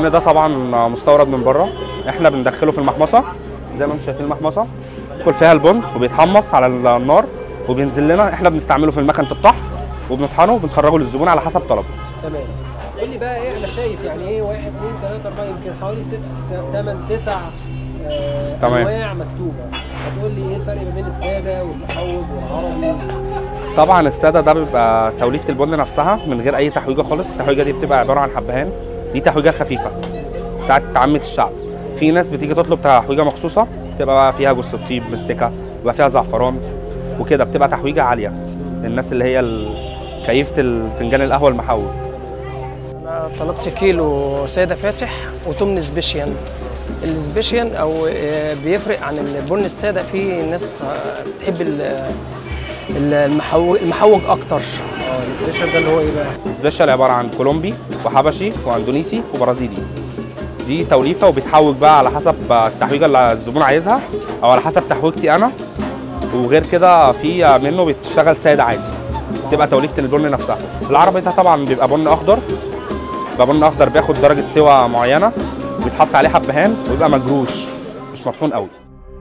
البن ده طبعا مستورد من بره احنا بندخله في المحمصه زي ما انتم شايفين المحمصه يدخل فيها البن وبيتحمص على النار وبينزل لنا احنا بنستعمله في المكن في الطحن وبنطحنه وبنخرجه للزبون على حسب طلبه تمام قول لي بقى ايه انا شايف يعني ايه واحد اثنين ثلاثة أربعة يمكن حوالي ست ثمان تسع آه تمام. أنواع مكتوبة هتقول لي ايه الفرق ما بين السادة والمحوج والعربي طبعا الساده ده بيبقى توليفه البن نفسها من غير اي تحويجه خالص التحويجه دي بتبقى عباره عن حبهان دي تحويجه خفيفه بتاعت عامه الشعب في ناس بتيجي تطلب تحويجه مخصوصه بتبقى بقى فيها جوز الطيب مستكه بيبقى فيها زعفران وكده بتبقى تحويجه عاليه للناس اللي هي ال- كيفه الفنجان القهوه المحوج انا طلبت كيلو ساده فاتح وتمن سبيشيان السبيشيان او آه، بيفرق عن البن الساده في ناس آه، بتحب ال- ال- المحوج المحوج اكتر اه السبيشال ده اللي هو ايه بقى؟ سبيشال عباره عن كولومبي وحبشي واندونيسي وبرازيلي دي توليفه وبيتحوج بقى على حسب التحويجه اللي الزبون عايزها او على حسب تحويجتي انا وغير كده في منه بتشتغل ساده عادي تبقى توليفه البن نفسها العربي ده طبعا بيبقى بن اخضر بيبقى بن اخضر بياخد درجه سوى معينه بيتحط عليه حبهان ويبقى مجروش مش مطحون قوي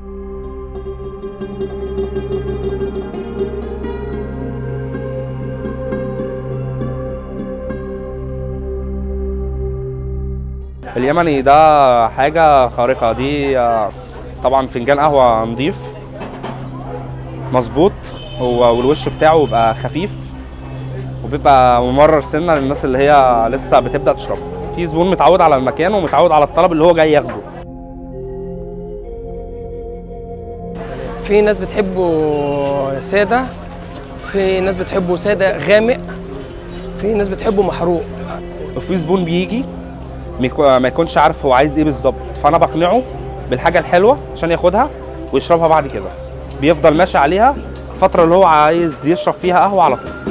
اليمني ده حاجة خارقة دي آه، طبعا فنجان قهوة نضيف مظبوط هو والوش بتاعه بيبقى خفيف وبيبقى ممرر سنة للناس اللي هي لسه بتبدأ تشرب في زبون متعود على المكان ومتعود على الطلب اللي هو جاي ياخده في ناس بتحبه ساده في ناس بتحبه ساده غامق في ناس بتحبه محروق وفي زبون بيجي ميكو- ما يكونش عارف هو عايز ايه بالظبط فانا بقنعه بالحاجه الحلوه عشان ياخدها ويشربها بعد كده بيفضل ماشي عليها الفتره اللي هو عايز يشرب فيها قهوه على طول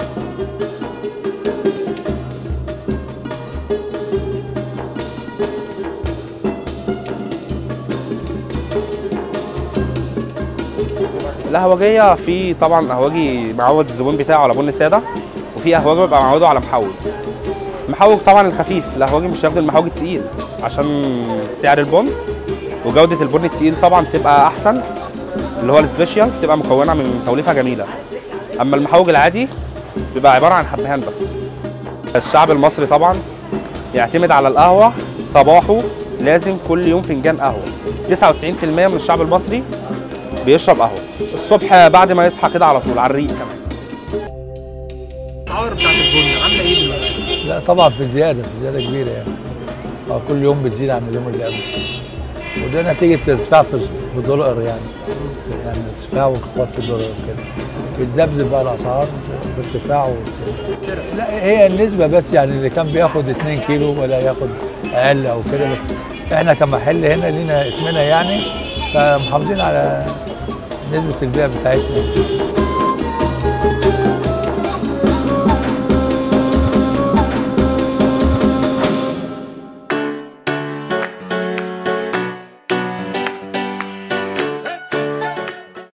القهوجيه في طبعا قهوجي معود الزبون بتاعه على بن ساده وفي قهوجي بيبقى معوده على محوج المحوج طبعا الخفيف القهوجي مش هياخد المحوج التقيل عشان سعر البن وجوده البن التقيل طبعا بتبقى احسن اللي هو السبيشال بتبقى مكونه من توليفه جميله اما المحوج العادي بيبقى عباره عن حبهان بس الشعب المصري طبعا يعتمد على القهوه صباحه لازم كل يوم فنجان قهوه 99% من الشعب المصري بيشرب قهوه الصبح بعد ما يصحى كده على طول على الريق كمان الاسعار بتاعت البن عامله ايه دلوقتي؟ لا طبعا في زياده في زياده كبيره يعني اه كل يوم بتزيد عن اليوم اللي قبله وده نتيجه ارتفاع في في الدولار يعني يعني ارتفاع وانخفاض في الدولار وكده بتذبذب بقى الاسعار بارتفاع وكده. لا هي النسبه بس يعني اللي كان بياخد 2 كيلو ولا ياخد اقل او كده بس احنا كمحل هنا لينا اسمنا يعني فمحافظين على نسبه البيع بتاعتنا